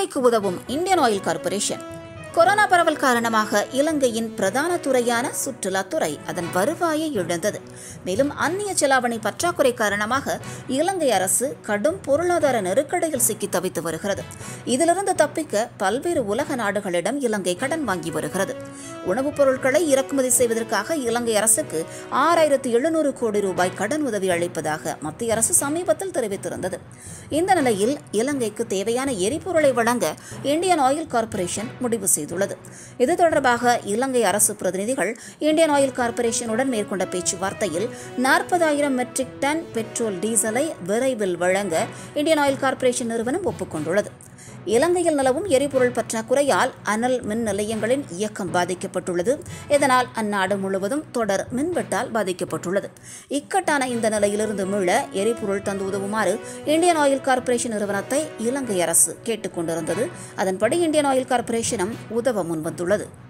இலங்கைக்கு உதவும் Indian oil corporation corona பரவல் காரணமாக இலங்கையின் பிரதான துறையான சுற்றுலாத்துறை அதன் வருவாயை இழந்தது மேலும் அந்நிய செலாவணி பற்றாக்குறை காரணமாக இலங்கை அரசு கடும் பொருளாதார நெருக்கடியில் சிக்கி தவித்து வருகிறது இதிலிருந்து தப்பிக்க பல்வேறு உலக நாடுகளிடம் இலங்கை கடன் வாங்கி வருகிறது உணவுப் பொருட்களை இறக்குமதி செய்வதற்காக இலங்கை அரசுக்கு ஆறாயிரத்து எழுநூறு கோடி ரூபாய் கடன் உதவி அளிப்பதாக மத்திய அரசு சமீபத்தில் தெரிவித்திருந்தது இந்த நிலையில் இலங்கைக்கு தேவையான எரிபொருளை வழங்க இந்தியன் ஆயில் கார்ப்பரேஷன் முடிவு செய்துள்ளது இது தொடர்பாக இலங்கை அரசு பிரதிநிதிகள் இந்தியன் ஆயில் கார்ப்பரேஷனுடன் மேற்கொண்ட பேச்சுவார்த்தையில் நாற்பதாயிரம் மெட்ரிக் டன் பெட்ரோல் டீசலை விரைவில் வழங்க இந்தியன் ஆயில் கார்ப்பரேஷன் நிறுவனம் ஒப்புக்கொண்டுள்ளது இலங்கையில் நிலவும் எரிபொருள் பற்றாக்குறையால் அனல் மின் நிலையங்களின் இயக்கம் பாதிக்கப்பட்டுள்ளது இதனால் அந்நாடு முழுவதும் தொடர் மின்வெட்டால் பாதிக்கப்பட்டுள்ளது இக்கட்டான இந்த நிலையிலிருந்து மீள எரிபொருள் தந்து உதவுமாறு இந்தியன் ஆயில் கார்ப்பரேஷன் நிறுவனத்தை இலங்கை அரசு கேட்டுக்கொண்டிருந்தது அதன்படி இந்தியன் ஆயில் கார்ப்பரேஷனும் உதவ முன்வந்துள்ளது